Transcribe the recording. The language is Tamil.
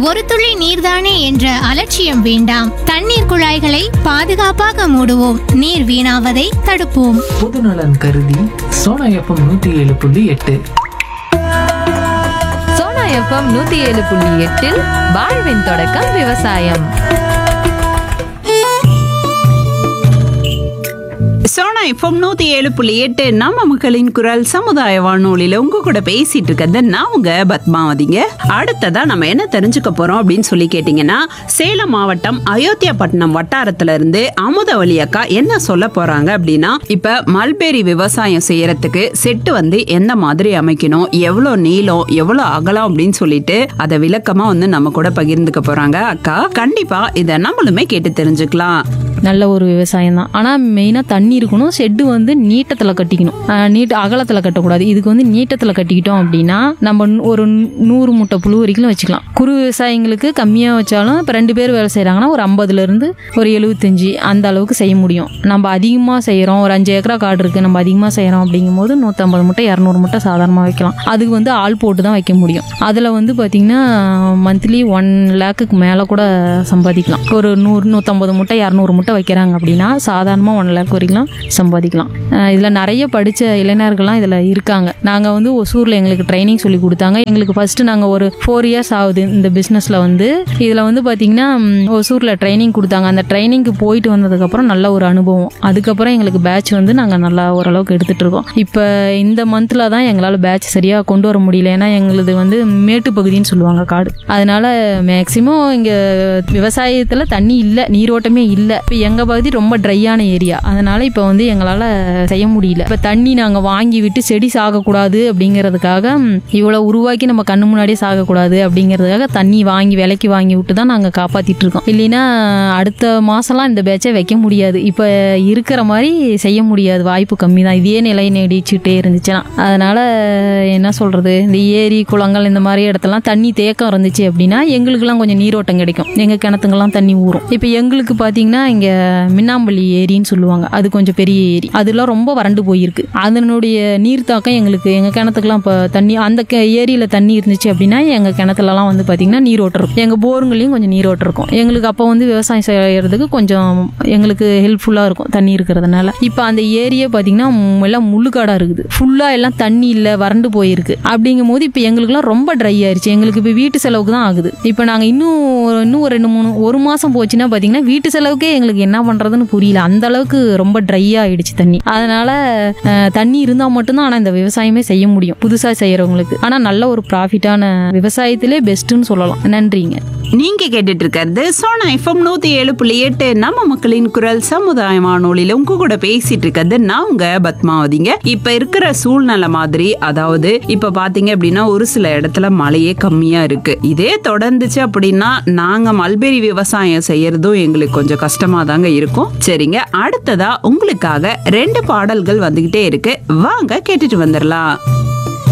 ஒரு துளி நீர்தானே என்ற அலட்சியம் வேண்டாம் தண்ணீர் குழாய்களை பாதுகாப்பாக மூடுவோம் நீர் வீணாவதை தடுப்போம் பொதுநலன் கருதி சோனா எஃப்எம் நூத்தி ஏழு புள்ளி எட்டு சோனா எஃப்எம் நூத்தி ஏழு புள்ளி எட்டில் வாழ்வின் தொடக்கம் விவசாயம் சோனா எஃப்எம் நூத்தி ஏழு புள்ளி எட்டு நம்ம மக்களின் குரல் சமுதாய வானொலியில உங்க கூட பேசிட்டு இருக்கிறது நான் உங்க பத்மாவதிங்க அடுத்ததா நம்ம என்ன தெரிஞ்சுக்க போறோம் அப்படின்னு சொல்லி கேட்டீங்கன்னா சேலம் மாவட்டம் அயோத்தியாபட்டினம் வட்டாரத்துல இருந்து அமுதவழி அக்கா என்ன சொல்ல போறாங்க அப்படின்னா இப்ப மல்பெரி விவசாயம் செய்யறதுக்கு செட்டு வந்து எந்த மாதிரி அமைக்கணும் எவ்வளவு நீளம் எவ்வளவு அகலம் அப்படின்னு சொல்லிட்டு அதை விளக்கமா வந்து நம்ம கூட பகிர்ந்துக்க போறாங்க அக்கா கண்டிப்பா இதை நம்மளுமே கேட்டு தெரிஞ்சுக்கலாம் நல்ல ஒரு விவசாயம் தான் ஆனால் மெயினாக தண்ணி இருக்கணும் ஷெட்டு வந்து நீட்டத்தில் கட்டிக்கணும் ஆஹ் நீட்ட அகலத்தில் கட்டக்கூடாது இதுக்கு வந்து நீட்டத்தில் கட்டிக்கிட்டோம் அப்படின்னா நம்ம நூ- ஒரு நூறு முட்டை புழு வரைக்கும் வச்சுக்கலாம் குறு விவசாயிங்களுக்கு கம்மியாக வச்சாலும் இப்போ ரெண்டு பேர் வேலை செய்கிறாங்கன்னா ஒரு ஐம்பதுலேருந்து ஒரு எழுபத்தஞ்சி அந்த அளவுக்கு செய்ய முடியும் நம்ம அதிகமாக செய்கிறோம் ஒரு அஞ்சு ஏக்கரா காடு இருக்குது நம்ம அதிகமாக செய்கிறோம் அப்படிங்கும்போது நூற்றம்பது முட்டை இரநூறு முட்டை சாதாரணமாக வைக்கலாம் அதுக்கு வந்து ஆள் போட்டு தான் வைக்க முடியும் அதில் வந்து பார்த்திங்கன்னா மந்த்லி ஒன் லேக்குக்கு மேலே கூட சம்பாதிக்கலாம் ஒரு நூறு நூற்றம்பது முட்டை இரநூறு முட்டை வைக்கிறாங்க அப்படின்னா சாதாரணமாக ஒன் லேக் வரைக்கும் சம்பாதிக்கலாம் இதில் நிறைய படித்த இளைஞர்கள்லாம் இதில் இருக்காங்க நாங்கள் வந்து ஒசூரில் எங்களுக்கு ட்ரைனிங் சொல்லி கொடுத்தாங்க எங்களுக்கு ஃபஸ்ட்டு நாங்கள் ஒரு ஃபோர் இயர்ஸ் ஆகுது இந்த பிஸ்னஸில் வந்து இதில் வந்து பார்த்திங்கன்னா ம், ஒசூரில் ட்ரைனிங் கொடுத்தாங்க அந்த ட்ரைனிங்க்கு போயிட்டு வந்ததுக்கப்புறம் நல்ல ஒரு அனுபவம் அதுக்கப்புறம் எங்களுக்கு பேட்ச் வந்து நாங்கள் நல்லா ஓரளவுக்கு எடுத்துகிட்டு இருக்கோம் இப்போ இந்த மந்தில் தான் எங்களால் பேட்ச் சரியாக கொண்டு வர முடியல ஏன்னா எங்களுது வந்து மேட்டு பகுதின்னு சொல்லுவாங்க காடு அதனால மேக்சிமம் இங்கே விவசாயத்தில் தண்ணி இல்லை நீரோட்டமே இல்லை இப்போ எங்கள் பகுதி ரொம்ப ட்ரையான ஏரியா அதனால இப்போ வந்து எங்களால் செய்ய முடியல இப்போ தண்ணி நாங்கள் வாங்கி விட்டு செடி சாகக்கூடாது அப்படிங்கிறதுக்காக ம், இவ்வளோ உருவாக்கி நம்ம கண்ணு முன்னாடியே சாகக்கூடாது அப்படிங்கிறதுக்காக தண்ணி வாங்கி விலைக்கு வாங்கி விட்டு தான் நாங்கள் காப்பாற்றிட்டு இருக்கோம் இல்லைன்னா அடுத்த மாதம்லாம் இந்த பேட்சை வைக்க முடியாது இப்போ இருக்கிற மாதிரி செய்ய முடியாது வாய்ப்பு கம்மி தான் இதே நிலை நீடிச்சுட்டே இருந்துச்சுன்னா அதனால என்ன சொல்றது இந்த ஏரி குளங்கள் இந்த மாதிரி இடத்துலலாம் தண்ணி தேக்கம் இருந்துச்சு அப்படின்னா எங்களுக்கெல்லாம் கொஞ்சம் நீரோட்டம் கிடைக்கும் எங்கள் கிணத்துங்கெல்லாம் தண்ணி ஊறும் இப்போ எங்களுக்கு பார்த்தீங்கன்னா இங்கே மின்னாம்பள்ளி ஏரின்னு சொல்லுவாங்க அது கொஞ்சம் பெரிய ஏரி அதெல்லாம் ரொம்ப வறண்டு போயிருக்கு அதனுடைய நீர் தாக்கம் எங்களுக்கு எங்கள் கிணத்துக்குலாம் இப்போ தண்ணி அந்த கே- ஏரியில தண்ணி இருந்துச்சு அப்படின்னா எங்கள் கிணத்துலலாம் வந்து பார்த்தீங்கன்னா நீரோட்டம் இருக்கும் எங்கள் போருங்களையும் கொஞ்சம் நீரோட்டம் இருக்கும் எங்களுக்கு அப்போ வந்து விவசாயம் செய்யறதுக்கு கொஞ்சம் எங்களுக்கு ஹெல்ப்ஃபுல்லாக இருக்கும் தண்ணி இருக்கிறதுனால இப்போ அந்த ஏரியே பார்த்தீங்கன்னா ம், எல்லாம் முள்ளுக்காடாக இருக்குது ஃபுல்லாக எல்லாம் தண்ணி இல்லை வறண்டு போயிருக்கு அப்படிங்கும் போது இப்போ எங்களுக்குலாம் ரொம்ப ட்ரை ஆயிருச்சு எங்களுக்கு இப்போ வீட்டு செலவுக்கு தான் ஆகுது இப்போ நாங்கள் இன்னும் ஒரு- இன்னும் ஒரு ரெண்டு மூணு ஒரு மாதம் போச்சுன்னா பார்த்தீங்கன்னா வீட்டு செலவுக்கே எங்களுக்கு என்ன பண்ணுறதுன்னு புரியல அந்த அளவுக்கு ரொம்ப ட்ரை ஆயிடுச்சு தண்ணி அதனால அஹ், தண்ணி இருந்தால் மட்டும்தான் ஆனால் இந்த விவசாயமே செய்ய முடியும் புதுசாக செய்கிறவங்களுக்கு ஆனால் நல்ல ஒரு ப்ராஃபிட்டான விவசாயத்திலே பெஸ்ட்டுன்னு சொல்லலாம் நன்றிங்க நீங்க கேட்டுட்டு இருக்கிறது சோனா எஃப்எம் நூத்தி ஏழு புள்ளி எட்டு நம்ம மக்களின் குரல் சமுதாய வானொலியில உங்க கூட பேசிட்டு இருக்கிறது நான் உங்க பத்மாவதிங்க இப்ப இருக்கிற சூழ்நிலை மாதிரி அதாவது இப்ப பாத்தீங்க அப்படின்னா ஒரு சில இடத்துல மழையே கம்மியா இருக்கு இதே தொடர்ந்துச்சு அப்படின்னா நாங்க மல்பெரி விவசாயம் செய்யறதும் எங்களுக்கு கொஞ்சம் கஷ்டமா தாங்க இருக்கும் சரிங்க அடுத்ததா உங்களுக்காக ரெண்டு பாடல்கள் வந்துகிட்டே இருக்கு வாங்க கேட்டுட்டு வந்துடலாம்